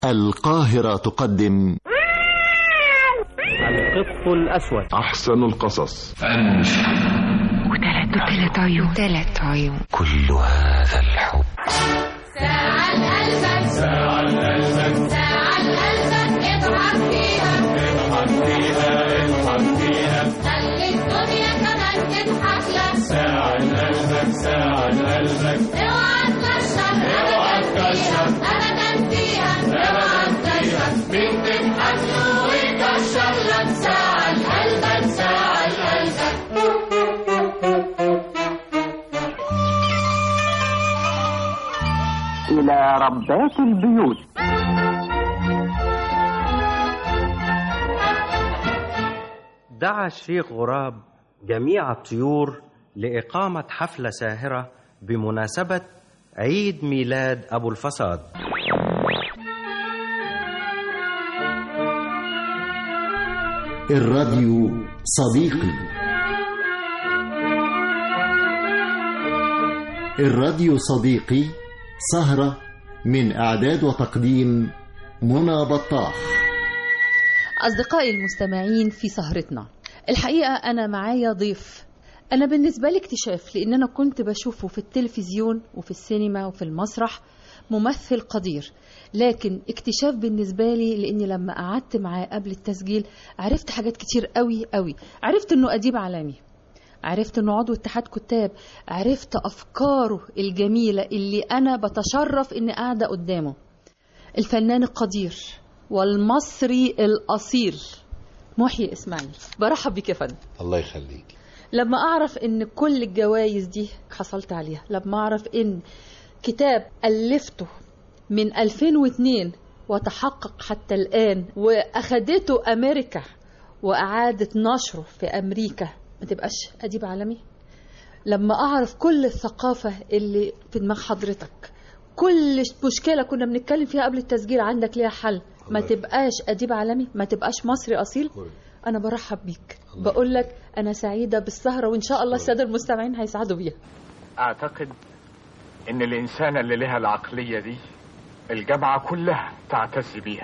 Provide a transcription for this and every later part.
القاهرة تقدم القط الأسود أحسن القصص وثلاث وثلاث عيون ثلاث عيون كل هذا الحب ساعة قلبك ساعة قلبك ساعة قلبك اضحك فيها اضحك فيها اضحك فيها خلي الدنيا كمان تضحك لك ساعة قلبك ساعة قلبك اوعى تكشر اوعى تكشر ابدا فيها اوعى تكشر مين تضحك له ويكشر لك ساعة قلبك ساعة قلبك إلى ربات البيوت دعا الشيخ غراب جميع الطيور لإقامة حفلة ساهرة بمناسبة عيد ميلاد أبو الفساد الراديو صديقي الراديو صديقي سهرة من إعداد وتقديم منى بطاح أصدقائي المستمعين في سهرتنا الحقيقة أنا معايا ضيف أنا بالنسبة لي اكتشاف لأن أنا كنت بشوفه في التلفزيون وفي السينما وفي المسرح ممثل قدير لكن اكتشاف بالنسبة لي لأني لما قعدت معاه قبل التسجيل عرفت حاجات كتير قوي قوي عرفت أنه أديب عالمي عرفت انه عضو اتحاد كتاب عرفت افكاره الجميله اللي انا بتشرف اني قاعده قدامه الفنان القدير والمصري الاصيل محيي اسماعيل برحب بك يا فندم الله يخليك لما اعرف ان كل الجوائز دي حصلت عليها لما اعرف ان كتاب الفته من 2002 وتحقق حتى الان واخدته امريكا واعادت نشره في امريكا ما تبقاش اديب عالمي لما اعرف كل الثقافه اللي في دماغ حضرتك كل مشكله كنا بنتكلم فيها قبل التسجيل عندك ليها حل ما الله تبقاش اديب عالمي ما تبقاش مصري اصيل انا برحب بيك بقول لك انا سعيده بالسهره وان شاء الله الساده المستمعين هيسعدوا بيها أعتقد إن الإنسان اللي لها العقلية دي الجامعة كلها تعتز بيها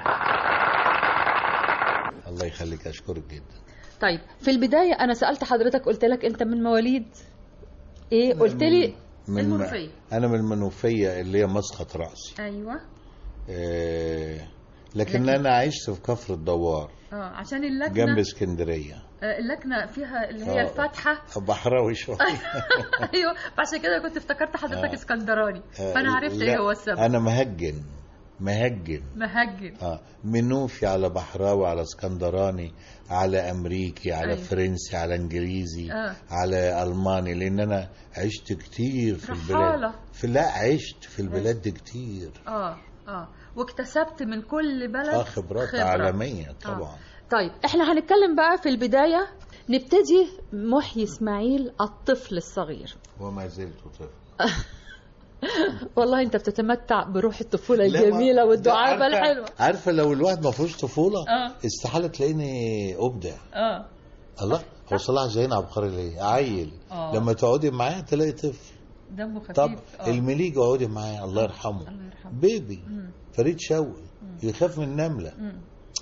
الله يخليك اشكرك جدا طيب في البدايه انا سالت حضرتك قلت لك انت من مواليد ايه قلت لي من المنوفية. انا من المنوفيه اللي هي مسقط راسي ايوه آه لكن, لكن- انا عشت في كفر الدوار اه عشان اللجنه جنب اسكندريه آه، اللجنه فيها اللي هي آه. الفاتحه بحراوي شويه ايوه فعشان كده كنت افتكرت حضرتك آه. اسكندراني آه، فانا عرفت لا، ايه هو السبب انا مهجن مهجن مهجن اه منوفي على بحراوي على اسكندراني على امريكي على أيوة. فرنسي على انجليزي آه. على الماني لان انا عشت كتير في رحالة. البلاد في لا عشت في البلاد دي كتير اه اه واكتسبت من كل بلد اه خبرات خبرة. عالميه طبعا طيب احنا هنتكلم بقى في البدايه نبتدي محيي اسماعيل الطفل الصغير وما زلت طفل والله انت بتتمتع بروح الطفوله لا، الجميله ما- والدعابه عارفة- الحلوه عارفه لو الواحد ما فيهوش طفوله آه. استحاله تلاقيني ابدع اه الله هو صلاح جايين عبقري ليه عيل آه. لما تقعدي معاه تلاقي طفل دمه خفيف طب آه. المليجي اقعدي معاه الله يرحمه الله يرحمه بيبي مم. فريد شوقي يخاف من النمله مم.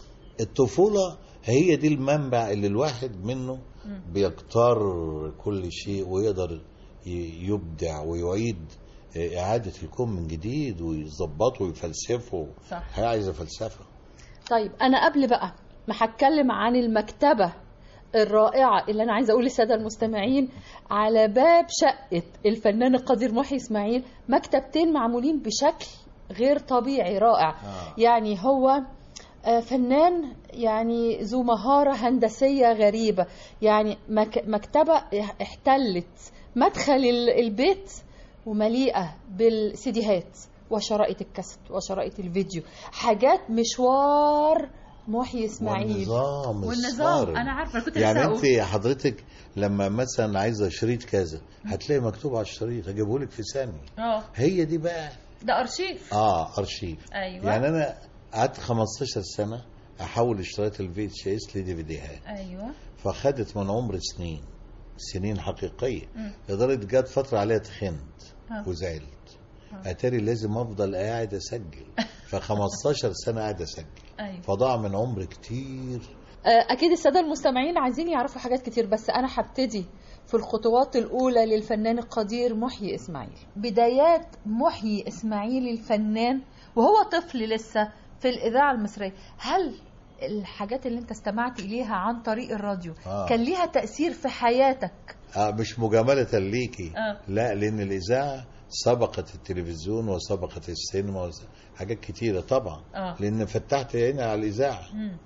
الطفوله هي دي المنبع اللي الواحد منه مم. بيختار كل شيء ويقدر ي- يبدع ويعيد إعادة الكون من جديد ويظبطه ويفلسفه صح. هي عايزة فلسفة طيب انا قبل بقى ما هتكلم عن المكتبه الرائعه اللي انا عايزه اقول للساده المستمعين على باب شقه الفنان القدير محي اسماعيل مكتبتين معمولين بشكل غير طبيعي رائع آه. يعني هو آه، فنان يعني ذو مهارة هندسية غريبة يعني مك- مكتبة احتلت مدخل ال- البيت ومليئة بالسيديهات وشرائط الكاسيت وشرائط الفيديو حاجات مشوار محيي اسماعيل والنظام والنظام الصارم. انا عارفه أنا كنت يعني لسه انت أقول. حضرتك لما مثلا عايزه شريط كذا هتلاقي مكتوب على الشريط هجيبه لك في ثانيه اه هي دي بقى ده ارشيف اه ارشيف ايوه يعني انا قعدت 15 سنه احول اشتريت الفي اتش اس لديفيديهات ايوه فخدت من عمر سنين سنين حقيقيه مم. لدرجه جت فتره عليها تخنت آه. وزعلت اتاري لازم افضل قاعد اسجل ف 15 سنه قاعد اسجل ايوه فضاع من عمر كتير اكيد الساده المستمعين عايزين يعرفوا حاجات كتير بس انا هبتدي في الخطوات الاولى للفنان القدير محيي اسماعيل بدايات محيي اسماعيل الفنان وهو طفل لسه في الاذاعه المصريه هل الحاجات اللي انت استمعت اليها عن طريق الراديو آه. كان ليها تاثير في حياتك آه مش مجامله ليكي آه. لا لان الاذاعه سبقت التلفزيون وسبقت السينما وس- حاجات كتيره طبعا آه. لان فتحت عيني على الاذاعه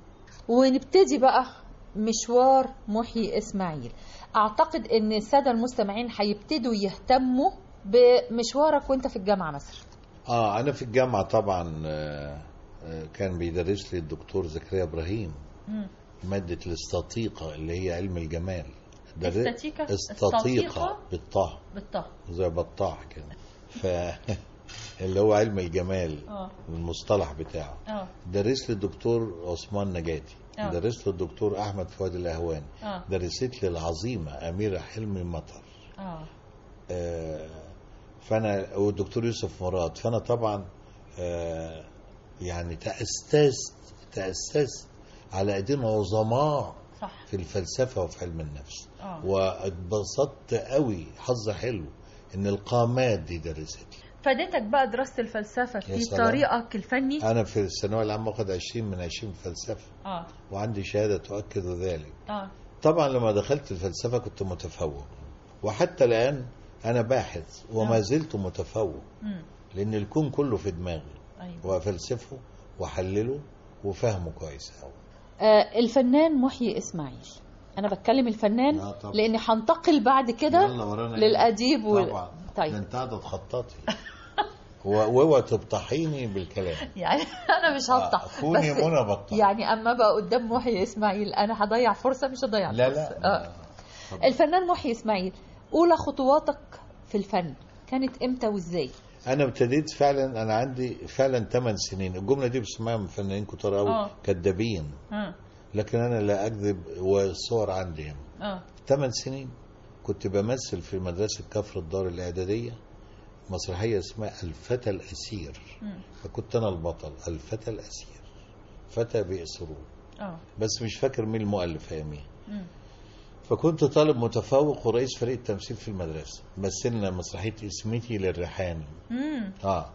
ونبتدي بقى مشوار محيي اسماعيل اعتقد ان الساده المستمعين هيبتدوا يهتموا بمشوارك وانت في الجامعه مثلا اه انا في الجامعه طبعا آه، آه، كان بيدرس لي الدكتور زكريا ابراهيم ماده الاستاتيقه اللي هي علم الجمال در- استاتيكا؟ استاتيقه استاتيقة؟ بالطه بالطه زي بطاح كده ف اللي هو علم الجمال اه المصطلح بتاعه اه درس لي الدكتور عثمان نجاتي آه. درس له الدكتور احمد فؤاد الاهواني اه درست لي العظيمه اميره حلمي مطر اه آه، فانا والدكتور يوسف مراد فانا طبعا آه، يعني تاسست تاسست على ايدين عظماء صح في الفلسفه وفي علم النفس اه واتبسطت قوي حظ حلو ان القامات دي درست لي فادتك بقى دراسه الفلسفه يا في سلام. طريقك الفني انا في الثانويه العامه واخد 20 من 20 في فلسفه اه وعندي شهاده تؤكد ذلك اه طبعا لما دخلت الفلسفه كنت متفوق وحتى الان انا باحث وما آه. زلت متفوق امم لان الكون كله في دماغي ايوه وافلسفه واحلله وفهمه كويس قوي آه الفنان محيي اسماعيل انا بتكلم الفنان آه طبعا. لاني هنتقل بعد كده يلا ورانا إيه؟ للاديب وال... طبعا طيب. ده انت قاعده تخططي و- واوعى تبطحيني بالكلام يعني انا مش هفتح آه، كوني بس منى بطح يعني اما بقى قدام محيي اسماعيل انا هضيع فرصه مش هضيع لا فرصة. لا آه. الفنان محيي اسماعيل اولى خطواتك في الفن كانت امتى وازاي انا ابتديت فعلا انا عندي فعلا 8 سنين الجمله دي بسمعها من فنانين كتار قوي آه. كدابين اه لكن انا لا اكذب والصور عندي هنا اه ثمان سنين كنت بمثل في مدرسة كفر الدار الإعدادية مسرحية اسمها الفتى الأسير مم. فكنت أنا البطل الفتى الأسير فتى بيأسروه اه بس مش فاكر مين المؤلف أياميها مم. فكنت طالب متفوق ورئيس فريق التمثيل في المدرسة مثلنا مسرحية اسمتي للريحاني مم. اه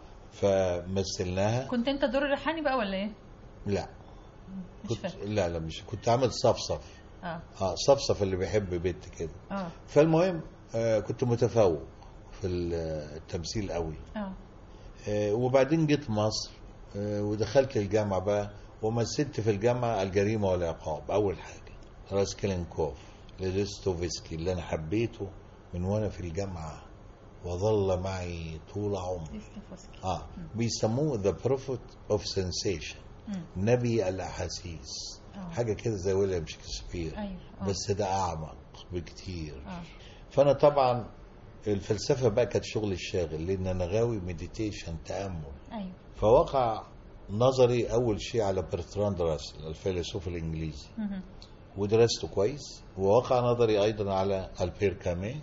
فمثلناها كنت انت دور الريحاني بقى ولا ايه لا مش كنت فاكر لا لا مش كنت عامل صفصف اه اه صفصف اللي بيحب بنت كده اه فالمهم آه كنت متفوق في التمثيل قوي اه آه وبعدين جيت مصر آه ودخلت الجامعة بقى ومثلت في الجامعة الجريمة والعقاب أول حاجة راسكلينكوف لدوستويفسكي اللي أنا حبيته من وأنا في الجامعة وظل معي طول عمري اه بيسموه ذا بروفيت اوف سensation مم. نبي الأحاسيس آه. حاجة كده زي ويليام شكسبير ايوه آه. بس ده أعمق بكتير اه فانا طبعا الفلسفه بقى كانت شغل الشاغل لان انا غاوي مديتيشن تامل ايوه فوقع نظري اول شيء على برتراند راسل الفيلسوف الانجليزي مهم. ودرسته كويس ووقع نظري ايضا على البير كامي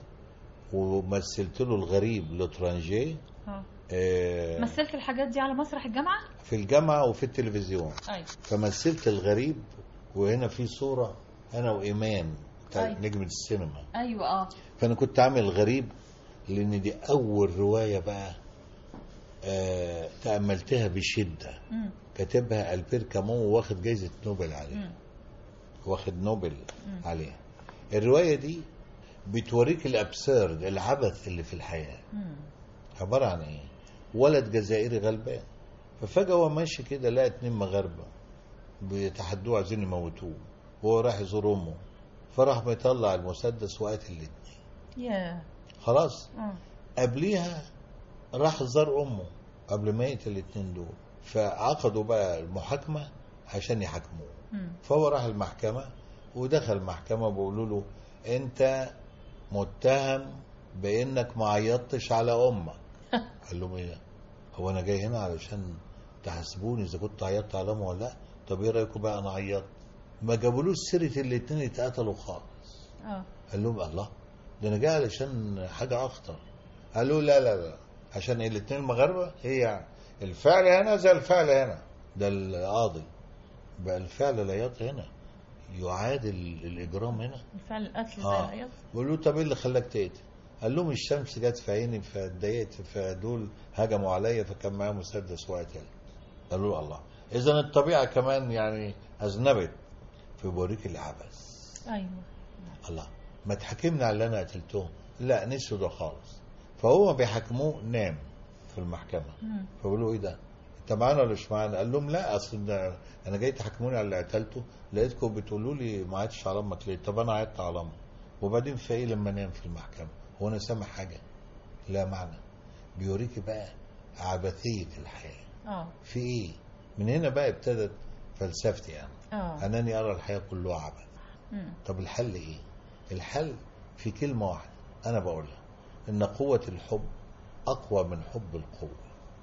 ومثلت له الغريب لوترانجيه اه آه، مثلت الحاجات دي على مسرح الجامعه في الجامعه وفي التلفزيون ايوه فمثلت الغريب وهنا في صوره انا وايمان بتاع أيوة. نجمه السينما ايوه اه فانا كنت عامل غريب لان دي اول روايه بقى آه تاملتها بشده مم. كاتبها البير كامون واخد جايزه نوبل عليها مم. واخد نوبل عليها الروايه دي بتوريك الابسيرد العبث اللي في الحياه مم. عباره عن ايه ولد جزائري غلبان ففجاه هو ماشي كده لقى اتنين مغاربه بيتحدوه عايزين يموتوه وهو راح يزور امه فراح مطلع المسدس وقتل الاتنين يا خلاص اه قبليها راح زار امه قبل ما يقتل الاتنين دول فعقدوا بقى المحاكمه عشان يحاكموه مم. فهو راح المحكمه ودخل المحكمه بيقولوا له انت متهم بانك ما عيطتش على امك قال لهم ايه هو انا جاي هنا علشان تحاسبوني اذا كنت عيطت على امي ولا لا طب ايه رايكم بقى انا عيطت ما جابولوش سيره الاتنين اتقتلوا خالص اه قال لهم الله ده انا جاي علشان حاجه اخطر قالوا لا لا لا عشان الاثنين المغاربه هي الفعل هنا زي الفعل هنا ده القاضي بقى الفعل العياط هنا يعادل الاجرام هنا فعل القتل اه زي العياط بيقول له طب ايه اللي خلاك تقتل؟ قال لهم الشمس جت في عيني فاتضايقت فدول هجموا عليا فكان معايا مسدس وقتل قالوا له الله اذا الطبيعه كمان يعني اذنبت فبوريك العبث ايوه الله ما تحاكمني على اللي انا قتلتهم لا نسوا ده خالص فهو بيحاكموه نام في المحكمه مم. فبيقولوا ايه ده انت معانا ولا مش معانا قال لهم لا اصل ده انا جاي تحاكموني على اللي قتلته لقيتكم بتقولوا لي ما عادش على امك ليه طب انا عدت على امك وبعدين في ايه لما انام في المحكمه هو انا سامع حاجه لا معنى بيوريكي بقى عبثيه الحياه اه في ايه من هنا بقى ابتدت فلسفتي يعني اه انني ارى الحياه كلها عبث مم. طب الحل ايه الحل في كلمه واحده انا بقولها ان قوه الحب اقوى من حب القوه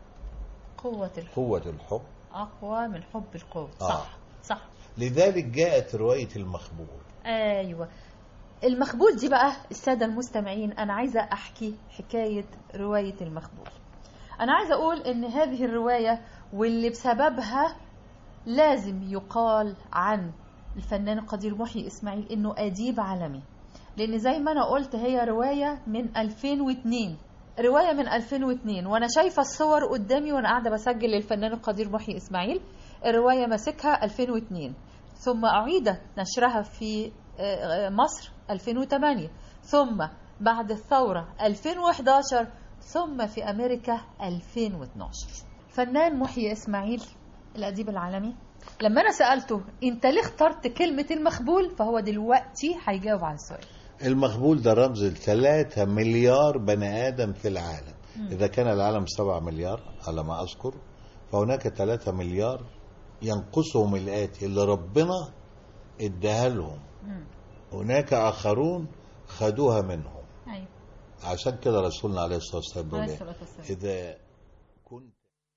قوة الحب قوه الحب أقوى من حب القوة آه. صح صح لذلك جاءت روايه المخبول ايوه المخبول دي بقى الساده المستمعين انا عايزه احكي حكايه روايه المخبول انا عايزه اقول ان هذه الروايه واللي بسببها لازم يقال عن الفنان القدير محيي اسماعيل انه اديب عالمي لان زي ما انا قلت هي روايه من 2002 روايه من 2002 وانا شايفه الصور قدامي وانا قاعده بسجل للفنان القدير محيي اسماعيل الروايه ماسكها 2002 ثم أعيدت نشرها في آه، مصر 2008 ثم بعد الثورة 2011 ثم في أمريكا 2012 فنان محيي إسماعيل الأديب العالمي لما أنا سألته أنت ليه اخترت كلمة المخبول فهو دلوقتي هيجاوب على السؤال المخبول ده رمز ل 3 مليار بني ادم في العالم مم. اذا كان العالم 7 مليار على ما اذكر فهناك 3 مليار ينقصهم الاتي اللي ربنا اداها لهم مم. هناك اخرون خدوها منهم أيوة. عشان كده رسولنا عليه الصلاه والسلام بيقول عليه إيه؟ الصلاة والسلام. اذا كنت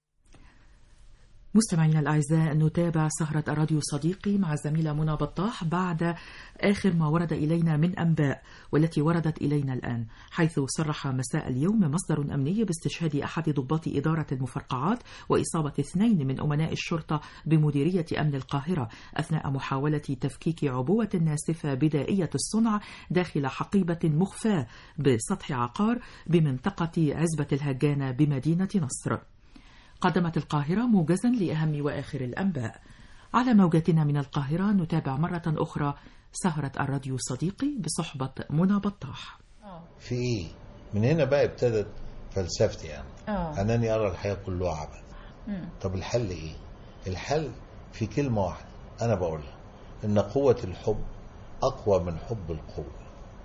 مستمعينا الأعزاء نتابع سهرة الراديو صديقي مع الزميلة منى بطاح بعد آخر ما ورد إلينا من أنباء والتي وردت إلينا الآن حيث صرح مساء اليوم مصدر أمني باستشهاد أحد ضباط إدارة المفرقعات وإصابة اثنين من أمناء الشرطة بمديرية أمن القاهرة أثناء محاولة تفكيك عبوة ناسفة بدائية الصنع داخل حقيبة مخفاة بسطح عقار بمنطقة عزبة الهجانة بمدينة نصر قدمت القاهرة موجزا لأهم وآخر الأنباء على موجاتنا من القاهرة نتابع مرة أخرى سهرة الراديو صديقي بصحبة منى بطاح في ايه من هنا بقى ابتدت فلسفتي يعني آه. انني ارى الحياه كلها عبث مم. طب الحل ايه الحل في كلمه واحده انا بقولها ان قوه الحب اقوى من حب القوه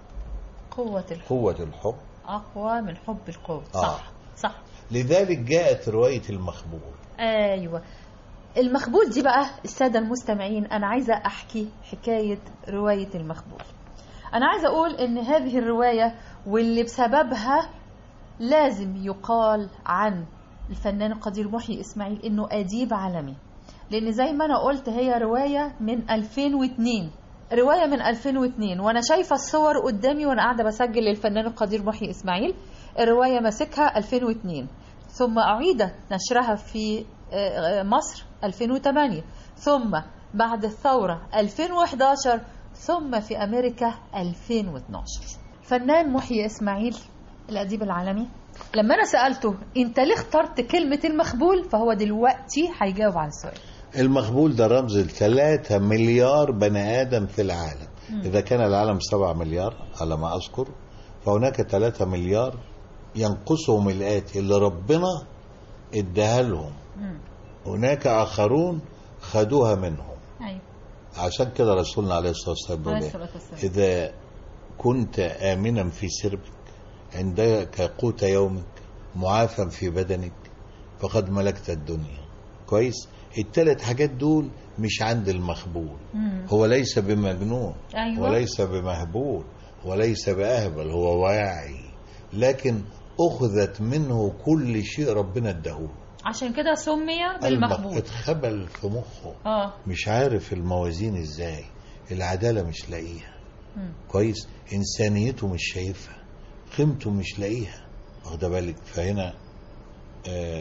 قوة الحب قوه الحب أقوى من حب القوة آه. صح صح لذلك جاءت روايه المخبول ايوه المخبول دي بقى الساده المستمعين انا عايزه احكي حكايه روايه المخبول انا عايزه اقول ان هذه الروايه واللي بسببها لازم يقال عن الفنان القدير محيي اسماعيل انه اديب عالمي لان زي ما انا قلت هي روايه من 2002 روايه من 2002 وانا شايفه الصور قدامي وانا قاعده بسجل للفنان القدير محيي اسماعيل الروايه ماسكها 2002 ثم أعيدت نشرها في آه، مصر 2008 ثم بعد الثورة 2011 ثم في أمريكا 2012 فنان محيي إسماعيل الأديب العالمي لما أنا سألته أنت ليه اخترت كلمة المخبول فهو دلوقتي هيجاوب على السؤال المخبول ده رمز ل 3 مليار بني ادم في العالم مم. اذا كان العالم 7 مليار على ما اذكر فهناك 3 مليار ينقصهم الاتي اللي ربنا اداها لهم مم. هناك اخرون خدوها منهم أيوة. عشان كده رسولنا عليه الصلاه والسلام بيقول عليه إيه؟ الصلاة والسلام. اذا كنت امنا في سربك عندك قوت يومك معافى في بدنك فقد ملكت الدنيا كويس الثلاث حاجات دول مش عند المخبول مم. هو ليس بمجنون أيوة. وليس بمهبول وليس بأهبل هو واعي لكن أخذت منه كل شيء ربنا اداهوله عشان كده سمي المخ بالمخبول اتخبل في مخه اه مش عارف الموازين ازاي العدالة مش لاقيها مم. كويس إنسانيته مش شايفها قيمته مش لاقيها واخده بالك فهنا آه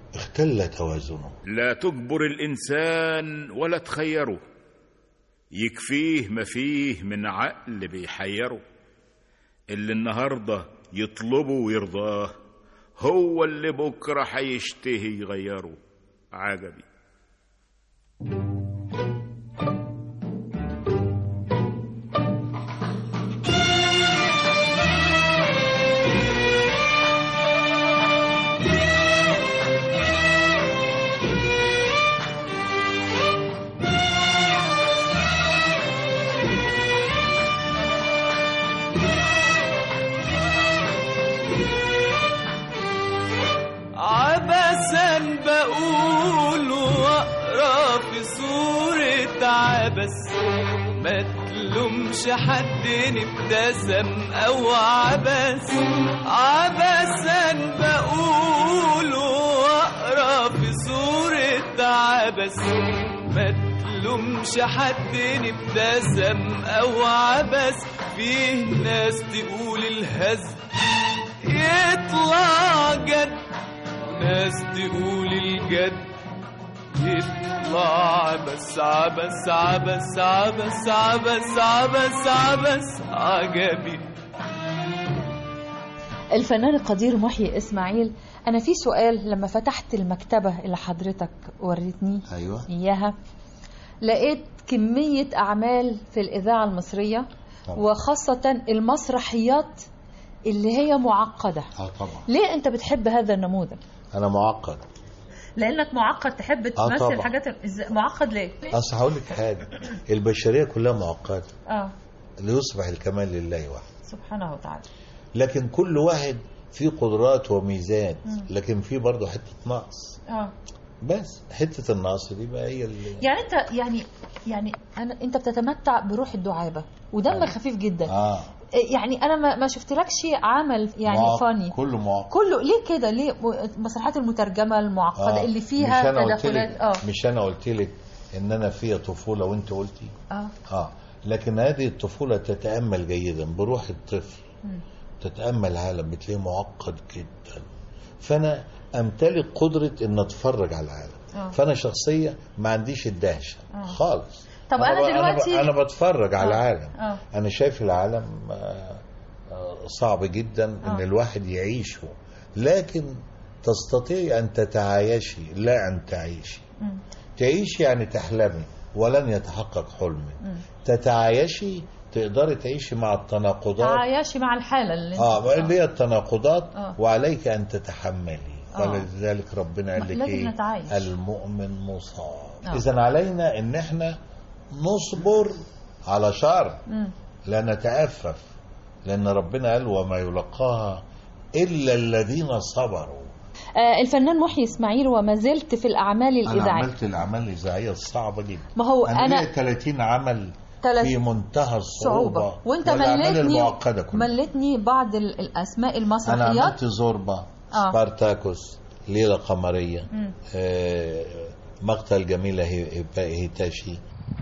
اختل توازنه لا تجبر الإنسان ولا تخيره يكفيه ما فيه من عقل بيحيره اللي النهاردة يطلبه ويرضاه هو اللي بكرة هيشتهي يغيره عجبي عبسا بقول واقرا في صورة عبس ما تلومش حد ابتسم او عبس عبسا بقول واقرا في صورة عبس ما تلومش حد ابتسم او عبس فيه ناس تقول الهز يطلع جد ناس تقول الجد يطلع عبس عبس عبس عبس عبس عبس عبس عجبي الفنان القدير محيي اسماعيل انا في سؤال لما فتحت المكتبه اللي حضرتك وريتني ايوه اياها لقيت كميه اعمال في الاذاعه المصريه طبعا. وخاصه المسرحيات اللي هي معقده اه طبعا ليه انت بتحب هذا النموذج انا معقد لانك معقد تحب طبعا. تمثل الحاجات إز- معقد ليه اصل هقول لك حاجه البشريه كلها معقده اه ليصبح الكمال لله وحده سبحانه وتعالى لكن كل واحد فيه قدرات وميزات مم. لكن فيه برضه حته نقص اه بس حته النقص دي بقى هي اللي يعني انت يعني يعني انا انت بتتمتع بروح الدعابه ودمك خفيف جدا اه يعني انا ما ما شفتلكش عمل يعني معق- فاني كله معقد كله ليه كده ليه م- المسرحيات المترجمه المعقده آه. اللي مش فيها أنا قلت تدخلات لك اه مش انا قلت لك ان انا فيها طفوله وانت قلتي اه اه لكن هذه الطفوله تتامل جيدا بروح الطفل مم. تتامل عالم بتلاقيه معقد جدا فانا امتلك قدره ان اتفرج على العالم آه. فانا شخصيه ما عنديش الدهشه آه. خالص طب أنا ب- دلوقتي- انا, ب... أنا بتفرج على آه. العالم اه انا شايف العالم آه، آه، صعب جدا ان آه. الواحد يعيشه لكن تستطيع ان تتعايشي لا ان تعيشي مم. تعيشي يعني تحلمي ولن يتحقق حلمك مم. تتعايشي تقدري تعيشي مع التناقضات تعايشي مع الحاله اللي انت اه اللي هي التناقضات آه. وعليك ان تتحملي آه. ولذلك ربنا قال لك لازم ايه نتعايش. المؤمن مصاب آه. اذا علينا ان احنا نصبر على شر مم. لا نتأفف لأن ربنا قال وما يلقاها إلا الذين صبروا آه الفنان محيي اسماعيل وما زلت في الاعمال أنا الاذاعيه عملت الأعمال الإذاعية الصعبة جدا ما هو أنا, أنا- ليا 30 عمل تلات- في منتهى الصعوبة صعوبه وانت والأعمال مليتني المعقدة كلها مليتني بعض ال- الاسماء أنا المسرحيات عملت زوربا آه. سبارتاكوس ليلة قمرية مم. آه، مقتل جميلة هي- هيتاشي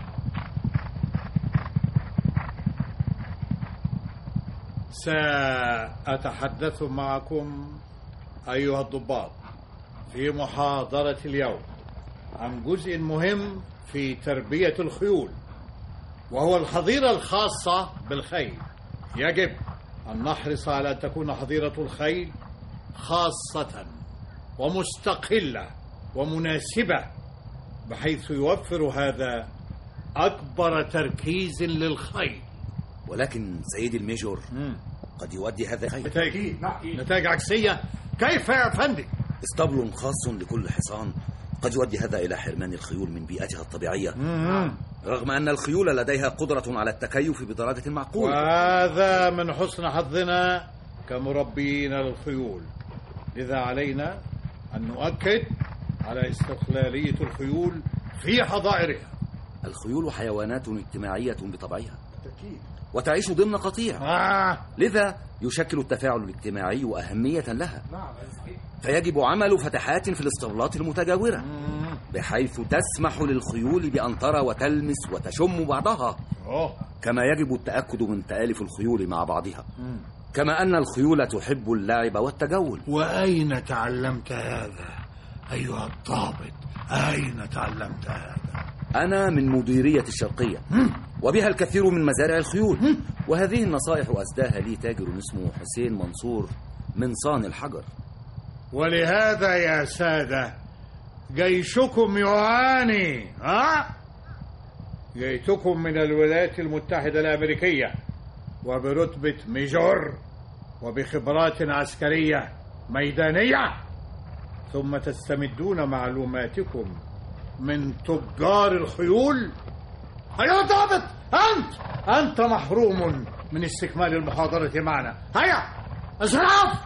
سأتحدث معكم أيها الضباط في محاضرة اليوم عن جزء مهم في تربية الخيول وهو الحظيرة الخاصة بالخيل يجب أن نحرص على أن تكون حظيرة الخيل خاصة ومستقلة ومناسبة بحيث يوفر هذا أكبر تركيز للخيل ولكن سيدي الميجور قد يؤدي هذا خير بالتأكيد نتائج عكسية كيف يا فندم اسطبل خاص لكل حصان قد يؤدي هذا إلى حرمان الخيول من بيئتها الطبيعية رغم أن الخيول لديها قدرة على التكيف بدرجة معقولة وهذا من حسن حظنا كمربين للخيول لذا علينا أن نؤكد على استقلالية الخيول في حظائرها الخيول حيوانات اجتماعية بطبعها وتعيش ضمن قطيع آه. لذا يشكل التفاعل الاجتماعي أهمية لها فيجب عمل فتحات في الاسطبلات المتجاورة بحيث تسمح للخيول بأن ترى وتلمس وتشم بعضها أوه. كما يجب التأكد من تآلف الخيول مع بعضها كما أن الخيول تحب اللعب والتجول وأين تعلمت هذا أيها الضابط أين تعلمت هذا؟ أنا من مديرية الشرقية وبها الكثير من مزارع الخيول وهذه النصائح أسداها لي تاجر اسمه حسين منصور من صان الحجر ولهذا يا سادة جيشكم يعاني ها؟ جئتكم من الولايات المتحدة الأمريكية وبرتبة ميجور وبخبرات عسكرية ميدانية ثم تستمدون معلوماتكم من تجار الخيول أيها ضابط أنت أنت محروم من استكمال المحاضرة معنا هيا اصرف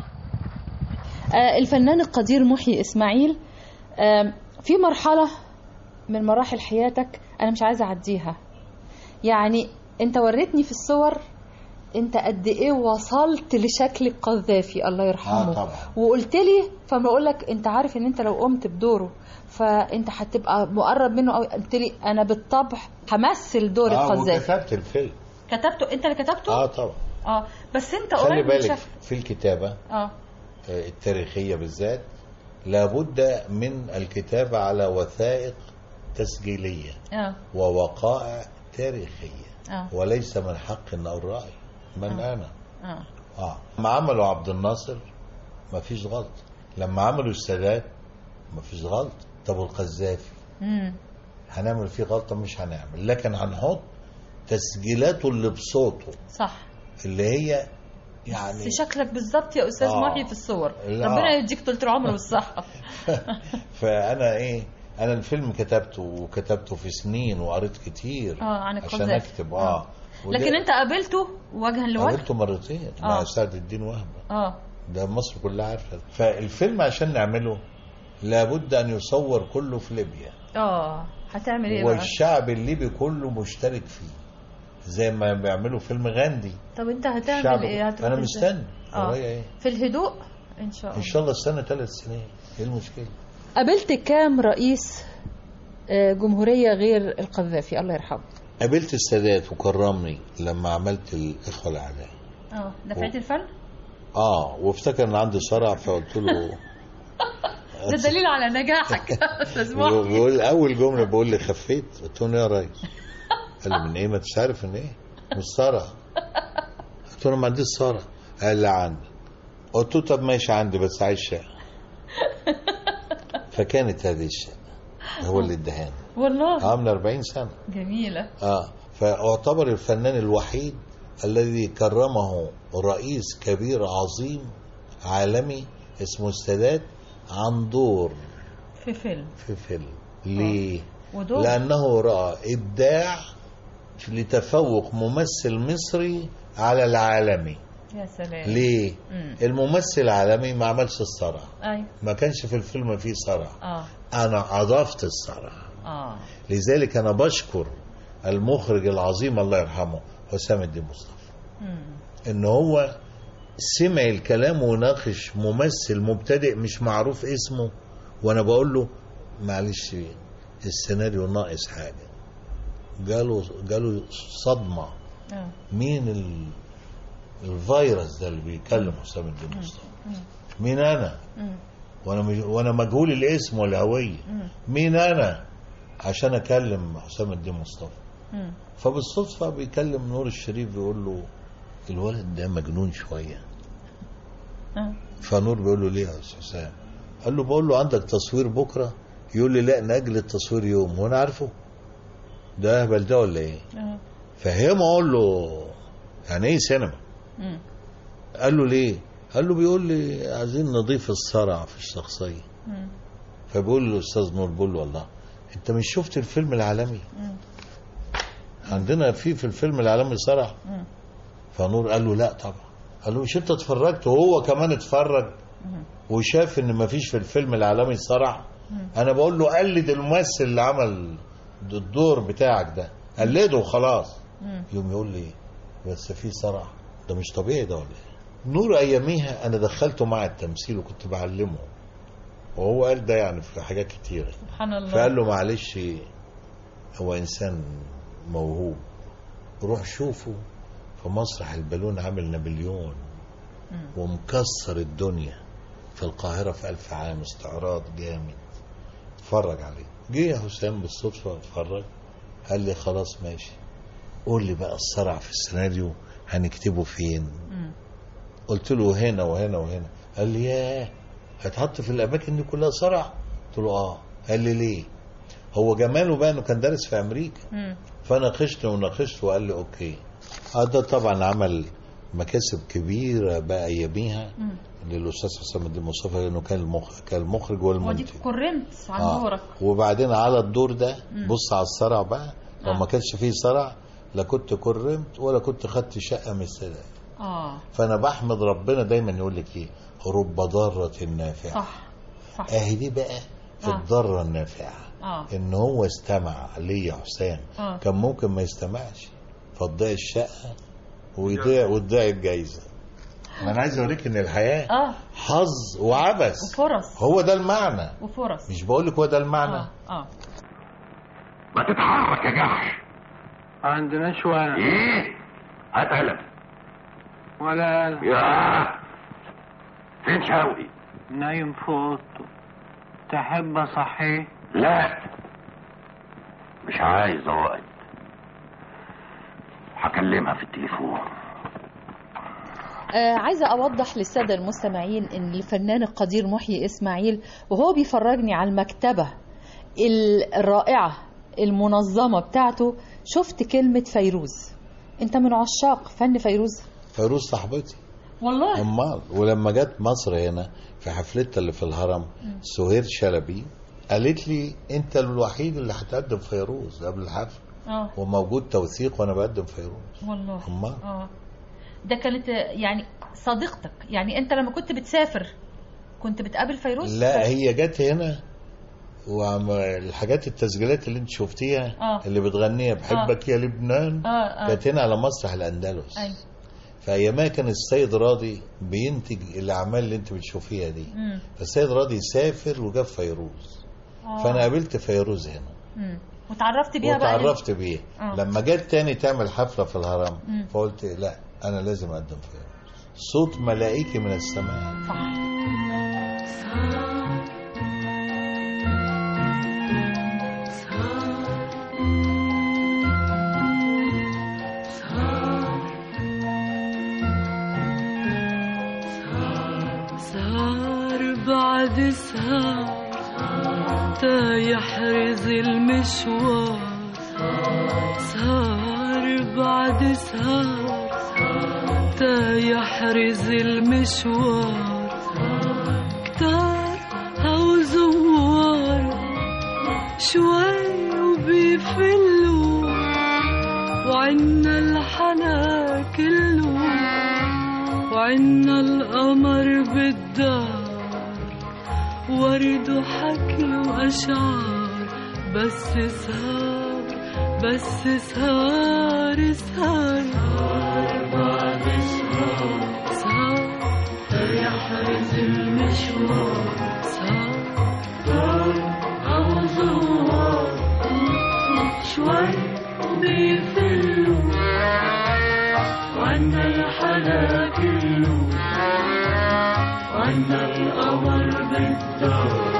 آه، الفنان القدير محيي إسماعيل آم، في مرحلة من مراحل حياتك أنا مش عايزة أعديها يعني أنت وريتني في الصور أنت قد إيه وصلت لشكل القذافي الله يرحمه آه طبعا. وقلت لي فما أقول لك أنت عارف إن أنت لو قمت بدوره فأنت هتبقى مقرب منه أوي قلت لي أنا بالطبع همثل دور اه القذافي وكتبت الفيلم كتبته أنت اللي كتبته؟ اه طبعا اه بس أنت خلي قريب من بالك شكل في الكتابة اه آه، التاريخية بالذات لابد من الكتابة على وثائق تسجيلية اه ووقائع تاريخية اه وليس من حق أن أقول رأي من آه. أنا اه آه. لما عملوا عبد الناصر ما فيش غلط لما عملوا السادات ما فيش غلط طب والقذافي امم هنعمل فيه غلطة مش هنعمل لكن هنحط تسجيلاته اللي بصوته صح اللي هي يعني في شكلك بالظبط يا استاذ آه. محي في الصور لا. ربنا يديك طول العمر والصحه فانا ايه انا الفيلم كتبته وكتبته في سنين وقريت كتير اه عن عشان القذافي اكتب اه وده- لكن انت قابلته وجها لوجه قابلته مرتين آه. مع سعد الدين وهبه اه ده مصر كلها عارفه فالفيلم عشان نعمله لابد ان يصور كله في ليبيا اه هتعمل ايه بقى والشعب الليبي كله مشترك فيه زي ما بيعملوا فيلم غاندي طب انت الشعب هتعمل ايه هتروح انا إزاي؟ مستني اه ورايا ايه في الهدوء ان شاء ان الله شاء الله السنه ثلاث سنين ايه المشكله قابلت كام رئيس آه، جمهوريه غير القذافي الله يرحمه قابلت السادات وكرمني لما عملت الاخوه الاعداء اه ده في عيد الفن اه وافتكر ان عندي صرع فقلت له ده دليل على نجاحك يا استاذ محي بقول اول جمله بقول لي خفيت قلت له يا ريس قال لي من ايه ما انتش عارف ان ايه مش صرع قلت له ما عنديش صرع قال لي عندي قلت له طب ماشي عندي بس عايز شقه فكانت هذه الشقه هو اللي ادهاني والله اه من 40 سنه جميله اه فاعتبر الفنان الوحيد الذي كرمه رئيس كبير عظيم عالمي اسمه السادات عن دور في فيلم في فيلم ليه؟ ودور لأنه رأى إبداع لتفوق ممثل مصري على العالمي يا سلام ليه؟ مم. الممثل العالمي ما عملش الصرع ايوه ما كانش في الفيلم فيه صرع اه أنا أضفت الصرع اه لذلك أنا بشكر المخرج العظيم الله يرحمه حسام الدين مصطفى مم. ان هو سمع الكلام وناقش ممثل مبتدئ مش معروف اسمه وانا بقول له معلش السيناريو ناقص حاجه جاله جاله صدمه اه مين ال... الفيروس ده اللي بيكلم حسام الدين مصطفى مم. مين انا مم. وانا مش... وانا مجهول الاسم والهويه مم. مين انا عشان اكلم حسام الدين مصطفى مم. فبالصدفه بيكلم نور الشريف بيقول له الولد ده مجنون شويه اه فنور بيقول له ليه يا استاذ حسام قال له بقول له عندك تصوير بكره يقول لي لا ناجل التصوير يوم وانا عارفه ده اهبل ده ولا ايه اه فهمه اقول له يعني ايه سينما مم. قال له ليه قال له بيقول لي عايزين نضيف الصرع في الشخصيه مم. فبيقول له الاستاذ نور بيقول له والله انت مش شفت الفيلم العالمي مم. عندنا في في الفيلم العالمي صرع مم. فنور قال له لا طبعا قال له مش انت اتفرجت وهو كمان اتفرج مم. وشاف ان مفيش في الفيلم العالمي صرع مم. انا بقول له قلد الممثل اللي عمل الدور بتاعك ده قلده وخلاص مم. يوم يقول لي بس في صرع ده مش طبيعي ده ولا ايه نور اياميها انا دخلته مع التمثيل وكنت بعلمه وهو قال ده يعني في حاجات كتيره سبحان الله فقال له معلش هو انسان موهوب روح شوفه في مسرح البالون عامل نابليون مم. ومكسر الدنيا في القاهرة في ألف عام استعراض جامد اتفرج عليه جه حسام بالصدفه اتفرج قال لي خلاص ماشي قول لي بقى الصرع في السيناريو هنكتبه فين قلت له هنا وهنا وهنا قال لي ياه هتحط في الاماكن دي كلها صرع قلت له اه قال لي ليه هو جماله بقى انه كان دارس في امريكا فناقشت وناقشت وقال لي اوكي هذا طبعا عمل مكاسب كبيره بقى اياميها للاستاذ حسام الدين مصطفى لانه كان المخ... كان المخرج ودي والمنتج كرمت عن آه. دورك وبعدين على الدور ده مم. بص على الصرع بقى لو آه. ما كانش فيه صرع لا كنت كرمت ولا كنت خدت شقه من السنة اه فانا بحمد ربنا دايما يقول لك ايه رب ضاره نافعه صح صح اهي دي بقى في آه. الضاره النافعه اه ان هو استمع ليا يا حسام آه. كان ممكن ما يستمعش فتضيع الشقه ويضيع وتضيع الجايزه ما انا عايز اوريك ان الحياه اه حظ وعبث وفرص هو ده المعنى وفرص مش بقول لك هو ده المعنى اه اه ما تتحرك يا جحش ما عندناش ورق ايه هات قلم ولا قلم يا فين شوقي نايم في اوضته تحب اصحيه لا مش عايز اقعد هكلمها في التليفون آه عايزة أوضح للسادة المستمعين إن الفنان القدير محيي إسماعيل وهو بيفرجني على المكتبة ال- الرائعة المنظمة بتاعته شفت كلمة فيروز أنت من عشاق فن فيروز فيروز صاحبتي والله امال ولما جت مصر هنا في حفلتها اللي في الهرم سهير شلبي قالت لي انت الوحيد اللي هتقدم فيروز قبل الحفل اه وموجود توثيق وانا بقدم فيروز والله امال اه ده كانت يعني صديقتك يعني انت لما كنت بتسافر كنت بتقابل فيروز لا هي جت هنا والحاجات التسجيلات اللي انت شفتيها آه. اللي بتغنيها بحبك يا لبنان اه اه كانت هنا على مسرح الاندلس ايوه فايامها كان السيد راضي بينتج الاعمال اللي انت بتشوفيها دي مم. فالسيد راضي سافر وجاب فيروز آه. فانا قابلت فيروز هنا مم. وتعرفت بيها بقى وتعرفت بيه آه. لما جت تاني تعمل حفله في الهرم مم. فقلت لا انا لازم اقدم فيروز صوت ملائكي من السماء صح سهر بعد سهر تا يحرز المشوار سهر بعد سهر تا يحرز المشوار كتار هو زوار شوي وبيفلوا وعنا الحلا كله وعنا القمر بالدار ورد وحكي وأشعار بس سهر بس سهر سهر بعد سهر سهر يحرز المشوار سهر أو زوار شوي بيفلوا وعنا الحلا كله وعنا القمر بالدار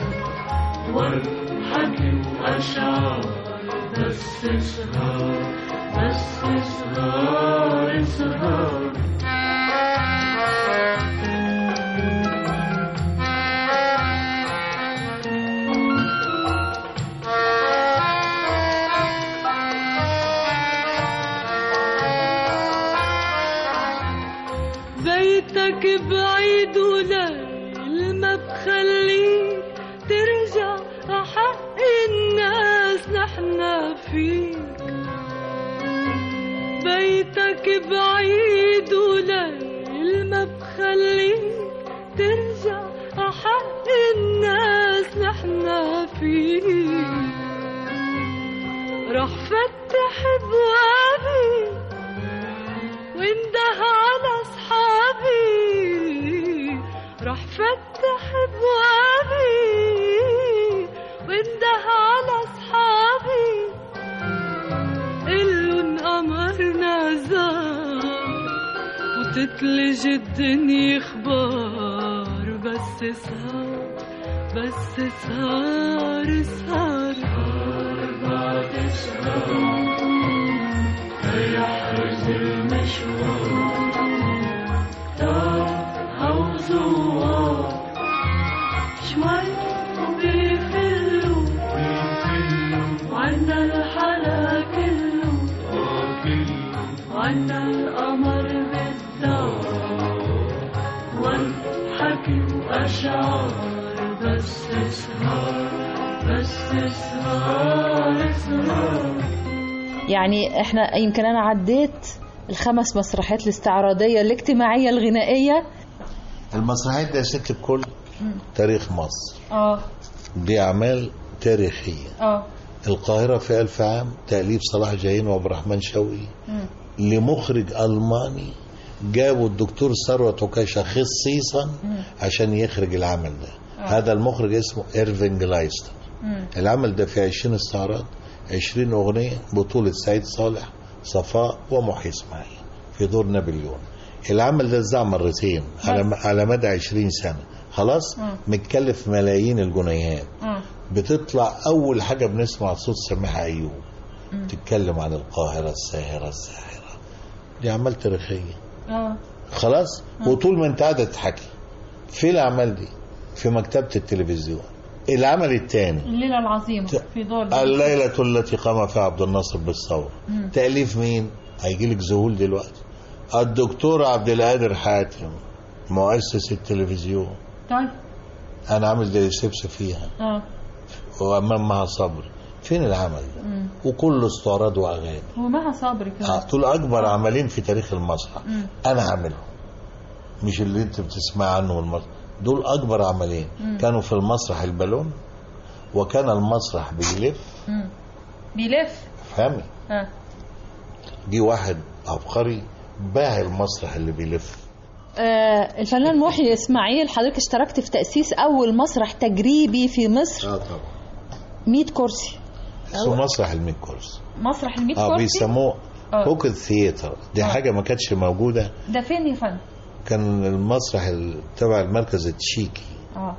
والحكي وأشعار بس سهر بس سهر سهر بيتك بعيد وليل ما بخليك ترجع حق الناس نحنا فيك بيتك بعيد وليل ما بخليك ترجع حق الناس نحنا فيك رح فتح ابوابي وانده على اصحابي رح فتح ابوابي وانده على اصحابي قلن قمرنا زار وتتلج الدنيا اخبار بس سهر بس سهر سهر بعد سهر هيحرز المشوار طاقة وزوار شوي وبيفلوا وعنا الحلا كله وعنا القمر بالدار والحكي وأشعار بس سهر بس سهر سهر يعني احنا يمكن انا عديت الخمس مسرحيات الاستعراضيه الاجتماعيه الغنائيه المسرحيات دي يا ست الكل تاريخ مصر اه دي أعمال تاريخية اه القاهرة في ألف عام تأليف صلاح جاهين وعبد الرحمن شوقي لمخرج ألماني جابوا الدكتور ثروت عكاشة خصيصا عشان يخرج العمل ده آه. هذا المخرج اسمه إيرفينج لايستر العمل ده فيه 20 استعراض 20 أغنية بطولة سعيد صالح صفاء ومحي إسماعيل في دور نابليون العمل ده اتذاع مرتين على على مدى 20 سنة خلاص مم. متكلف ملايين الجنيهات مم. بتطلع أول حاجة بنسمع صوت سماحة أيوب مم. تتكلم عن القاهرة الساهرة الساحرة دي أعمال تاريخية اه خلاص وطول ما انت قاعدة تحكي في الأعمال دي في مكتبة التلفزيون العمل الثاني الليله العظيمه في دور الليلة التي قام فيها عبد الناصر بالثورة مم. تأليف مين؟ هيجي لك ذهول دلوقتي الدكتور عبد القادر حاتم مؤسس التلفزيون طيب أنا عامل ديسيبس فيها اه وأمام مها صبري فين العمل ده؟ مم. وكل استعراض وأغاني ومها صبري آه، كمان دول أكبر عملين في تاريخ المسرح مم. أنا عاملهم مش اللي أنت بتسمع عنه من المسرح دول أكبر عملين مم. كانوا في المسرح البالون وكان المسرح بيلف مم. بيلف فهمي اه جه واحد عبقري باع المسرح اللي بيلف آه، الفنان محيي اسماعيل حضرتك اشتركت في تأسيس أول مسرح تجريبي في مصر اه طبعا 100 كرسي اسمه مسرح الميت كرسي مسرح ال 100 اه كرسي بيسموه آه. بوكيت ثياتر دي حاجه ما كانتش موجوده ده فين يا فندم؟ كان المسرح ال- تبع المركز التشيكي اه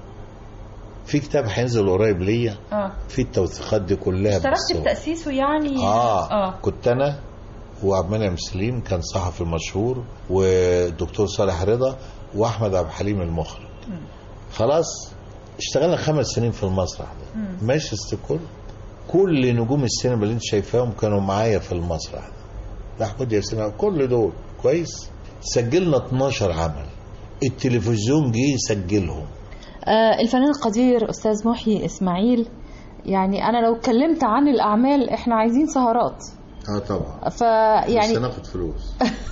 في كتاب هينزل قريب ليا اه في التوثيقات دي كلها اشتركت في بالصور. تأسيسه يعني آه. اه كنت انا وعبد المنعم سليم كان صحفي مشهور والدكتور صالح رضا واحمد عبد الحليم المخرج مم. خلاص اشتغلنا خمس سنين في المسرح ده مم. ماشي الكل كل نجوم السينما اللي انت شايفاهم كانوا معايا في المسرح ده محمود ياسين كل دول كويس سجلنا 12 عمل التلفزيون جه يسجلهم آه، الفنان القدير أستاذ محيي إسماعيل يعني أنا لو اتكلمت عن الأعمال إحنا عايزين سهرات اه طبعا فيعني بس ناخد فلوس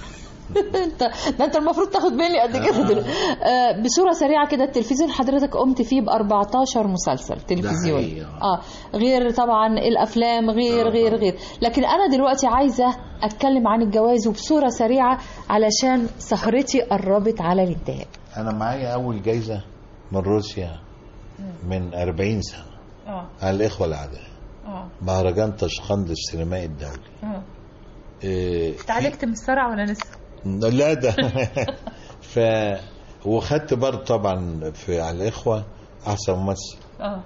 انت ده انت المفروض تاخد مني قد كده دلوقتي. آه بصوره سريعه كده التلفزيون حضرتك قمت فيه ب 14 مسلسل تلفزيوني حقيقي، اه غير طبعا الافلام غير غير غير لكن انا دلوقتي عايزه اتكلم عن الجواز وبصوره سريعه علشان سهرتي قربت على الانتهاء انا معايا اول جايزه من روسيا من 40 سنه اه على الاخوه الاعداء اه مهرجان تشخند السينمائي الدولي اه إيه اتعالجت من الصرع ولا لسه؟ لا ده ف وخدت برضه طبعا في على الاخوه احسن ممثل اه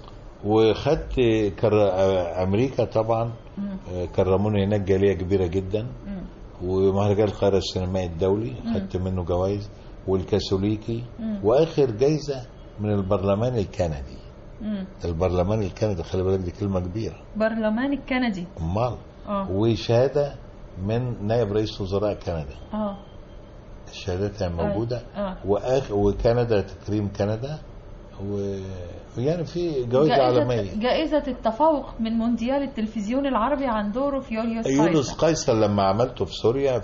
وخدت كر... امريكا طبعا مم. كرموني هناك جاليه كبيره جدا مم. ومهرجان القاهره السينمائي الدولي مم. خدت منه جوائز والكاثوليكي مم. واخر جايزه من البرلمان الكندي مم. البرلمان الكندي خلي بالك دي كلمه كبيره برلمان الكندي امال اه وشهاده من نائب رئيس وزراء كندا اه الشهادات يعني موجوده اه وآخ وكندا تكريم كندا و... ويعني في جوائز عالميه جائزة التفوق من مونديال التلفزيون العربي عن دوره في يوليوس يونس قيصر قيصر لما عملته في سوريا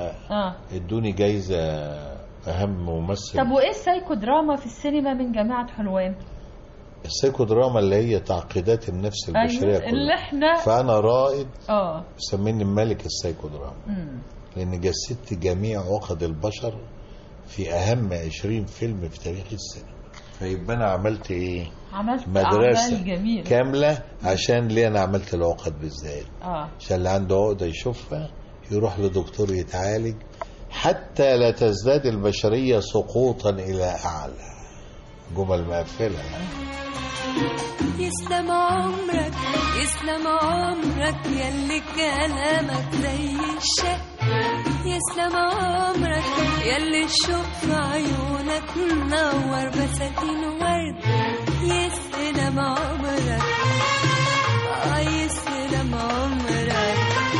فادوني اه جايزه اهم ممثل طب وايه السايكو دراما في السينما من جامعة حلوان؟ السايكو دراما اللي هي تعقيدات النفس البشريه ايوه كلها اللي احنا فانا رائد اه مسميني ملك السايكو دراما مم. لان جسدت جميع عقد البشر في اهم 20 فيلم في تاريخ السينما فيبقى انا عملت ايه عملت مدرسه أعمال جميلة كامله عشان ليه انا عملت العقد بالذات اه عشان اللي عنده عقده يشوفها يروح لدكتور يتعالج حتى لا تزداد البشريه سقوطا الى اعلى جمل مقفلة يعني يسلم عمرك يسلم عمرك يلي كلامك زي الشهد يسلم عمرك يلي الشوق في عيونك منور بساتين ورد يسلم عمرك آه يسلم عمرك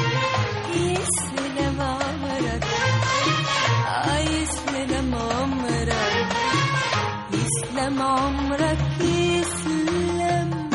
يسلم عمرك آه يسلم عمرك يسلم عمرك يسلم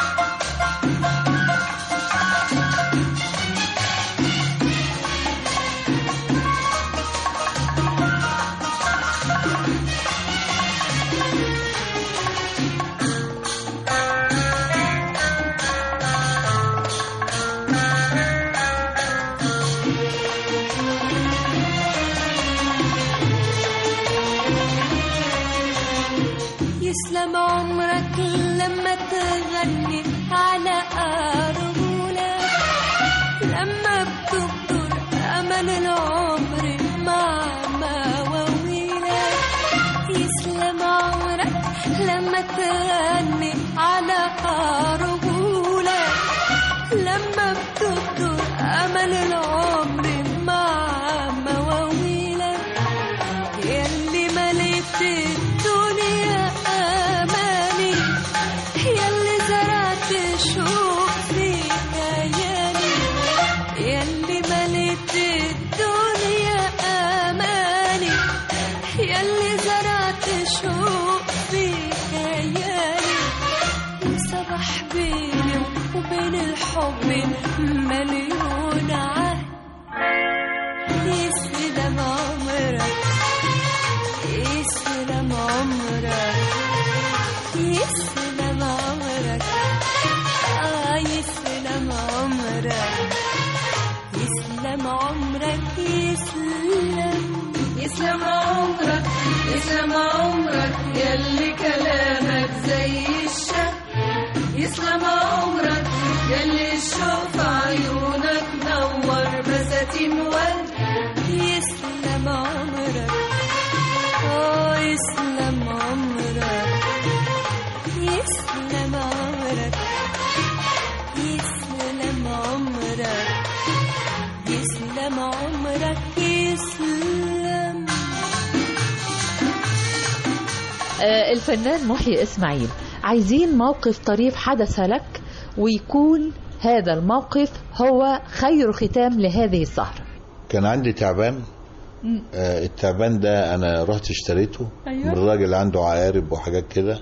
يسلم عمرك لما تغني على أرجولك لما بتبدر أمل العمر مع مواويلك يسلم عمرك لما تغني على أرجولك لما بتبدر أمل العمر مع مواويلك يلي مليت الدنيا أماني يلي زرعت شوق في كياني يلي مليت الدنيا أماني يلي زرعت شوق في كياني وصبح بيني وبين الحب مليون عهد يسلم عمرك يسلم عمرك يسلم عمرك آه يسلم عمرك يسلم عمرك يسلم يسلم عمرك يسلم عمرك يلي كلامك زي الشهد يسلم عمرك يلي الشوق في عيونك نور بساتين ورد يسلم عمرك آه يسلم عمرك يسلم عمرك يسلم عمرك يسلم عمرك يسلم آه، الفنان محيي إسماعيل عايزين موقف طريف حدث لك ويكون هذا الموقف هو خير ختام لهذه السهرة كان عندي تعبان آه التعبان ده انا رحت اشتريته أيوة. من راجل عنده عقارب وحاجات كده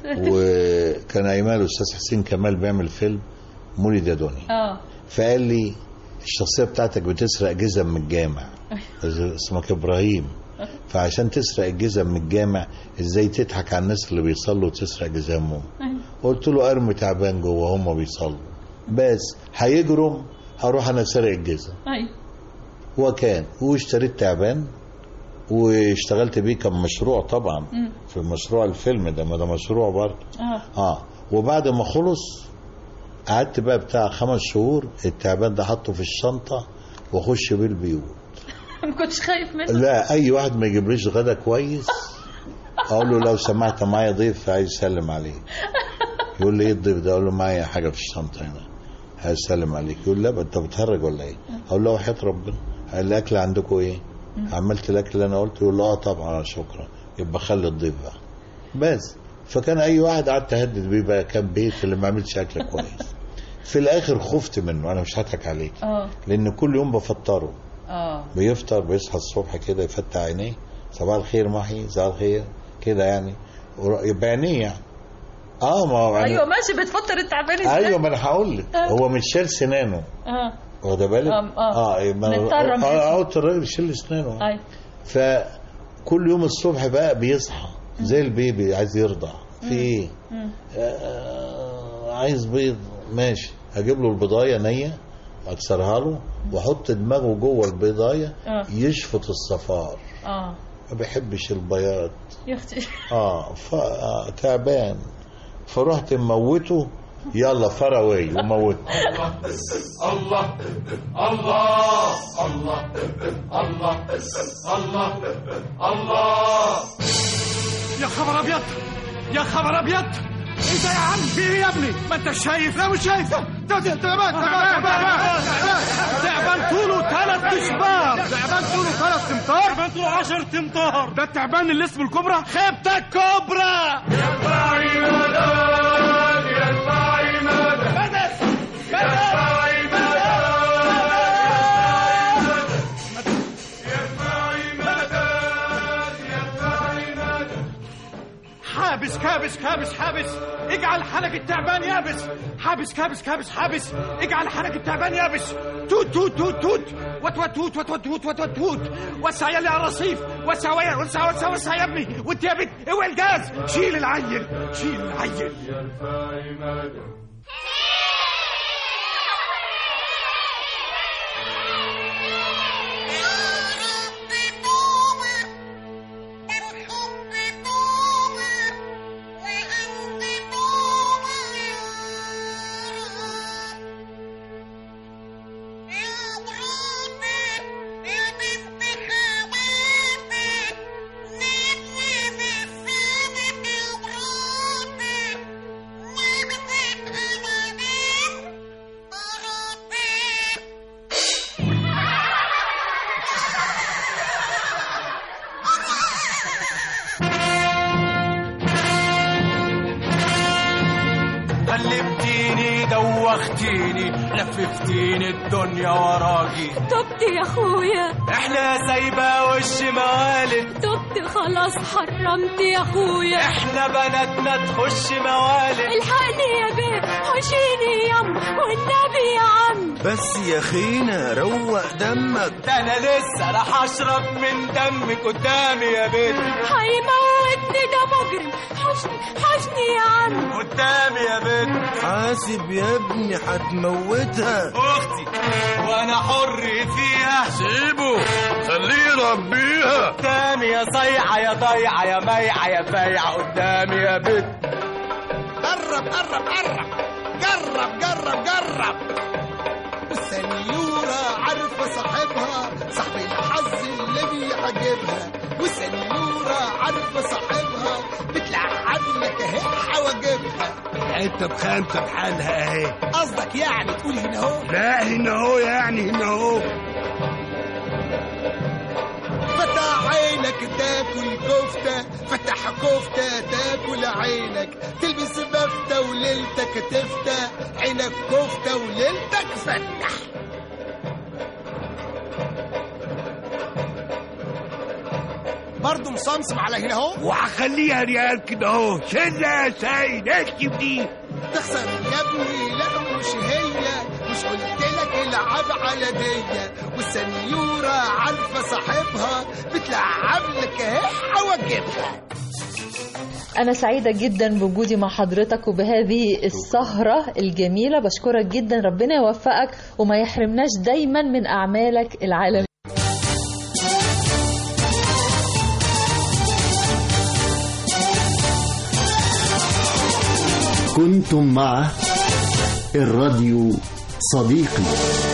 وكان ايمان الاستاذ حسين كمال بيعمل فيلم مولد يا دنيا اه فقال لي الشخصيه بتاعتك بتسرق جزم من الجامع اسمك ابراهيم فعشان تسرق الجزم من الجامع ازاي تضحك على الناس اللي بيصلوا وتسرق جزمهم قلت له ارمي تعبان جوه هم بيصلوا بس هيجرم هروح انا سارق الجزم ايوه وكان واشتريت تعبان واشتغلت بيه كان مشروع طبعا مم. في مشروع الفيلم ده ما ده مشروع برضه اه اه وبعد ما خلص قعدت بقى بتاع خمس شهور التعبان ده حطه في الشنطه واخش بيه البيوت ما كنتش خايف منه لا اي واحد ما يجيبليش غدا كويس اقول له لو سمحت معايا ضيف عايز يسلم عليه يقول لي ايه الضيف ده اقول له معايا حاجه في الشنطه هنا عايز يسلم عليك يقول لا بقى انت بتهرج ولا ايه اقول له وحياه ربنا الاكل عندكم ايه عملت الاكل اللي انا قلته يقول له اه طبعا شكرا يبقى خلي الضيف بقى بس فكان اي واحد قعدت اهدد بيه بقى كان بيت اللي ما عملش اكل كويس في الاخر خفت منه انا مش هضحك عليك اه لان كل يوم بفطره اه بيفطر بيصحى الصبح كده يفتح عينيه صباح الخير محي صباح الخير كده يعني ور- بعينيه يعني اه ما هو يعني ايوه ماشي بتفطر التعبان ازاي ايوه ما انا هقول لك آه. هو مش شال سنانه اه واخد بالك؟ آه، آه. اه ما- مضطر من اه اسمه. قلت الراجل يشيل اسنانه ايوه فكل يوم الصبح بقى بيصحى زي البيبي عايز يرضع في ايه؟ مم. آه عايز بيض ماشي هجيب له البضايه نيه اكسرها له واحط دماغه جوه البضايه اه يشفط الصفار اه ما بيحبش البياض يا اختي اه ف... آه، تعبان فرحت مموته يلا فراوي وموته الله الله الله الله الله الله يا خبر ابيض يا خبر ابيض انت يا عم في ايه يا ابني ما انت شايف لا مش شايف تعبان تعبان تعبان طوله ثلاث اشبار تعبان طوله ثلاث امتار تعبان طوله 10 امتار ده التعبان اللي اسمه الكبرى خيبتك كبرى يرفعي مدد يرفعي مدد مدد يرفعي حابس كابس كابس حابس اجعل حنك التعبان يابس حابس كابس كابس حابس اجعل حنك التعبان يابس توت توت توت توت وت وت توت وت وت توت وت وت توت وسع يلي على الرصيف وسع ويا وسع وسع وسع يا ابني وانت يا بنت اوعي الجاز شيل العيل شيل العيل قلبتيني دوختيني لففتيني الدنيا وراكي تبت يا اخويا احنا سايبة وش موالد تبت خلاص حرمت يا اخويا احنا بناتنا تخش موالد الحقني يا بيه حشيني يم والنبي يا عم بس يا خينا روق دمك ده انا لسه راح اشرب من دمك قدامي يا بنت هيموتني ده مجرم حشني حشني يا عم قدامي يا بنت حاسب يا ابني هتموتها اختي وانا حر فيها سيبه خليه يربيها قدامي يا صيعة يا ضيعة يا ميعة يا بايعة قدامي يا بنت قرب قرب قرب جرب جرب جرب السنيورة عارفة صاحبها صاحب الحظ اللي بيعجبها والسنيورة عارفة صاحبها بتلعب لك اهي حواجبها انت بخامسة بحالها اهي قصدك يعني تقول هنا اهو لا هنا اهو يعني هنا اهو فتح عينك تاكل كفتة فتح كفتة تاكل عينك تلبس بفتة وليلتك تفتح عينك كفتة وليلتك فتح برضه مصمصم على هنا اهو وهخليها ريال كده اهو شلة يا سيد اكتب دي تخسر يا ابني لا مش هي مش قلت لك العب على دية والسنيورة عارفة صاحبها بتلعب لك اهي حواجبها أنا سعيدة جدا بوجودي مع حضرتك وبهذه السهرة الجميلة بشكرك جدا ربنا يوفقك وما يحرمناش دايما من أعمالك العالمية كنتم مع الراديو صديقي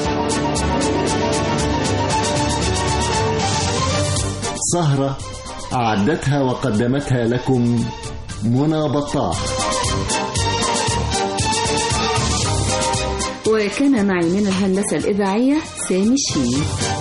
سهرة أعدتها وقدمتها لكم منى بطاح وكان معي من الهندسة الإذاعية سامي الشيمي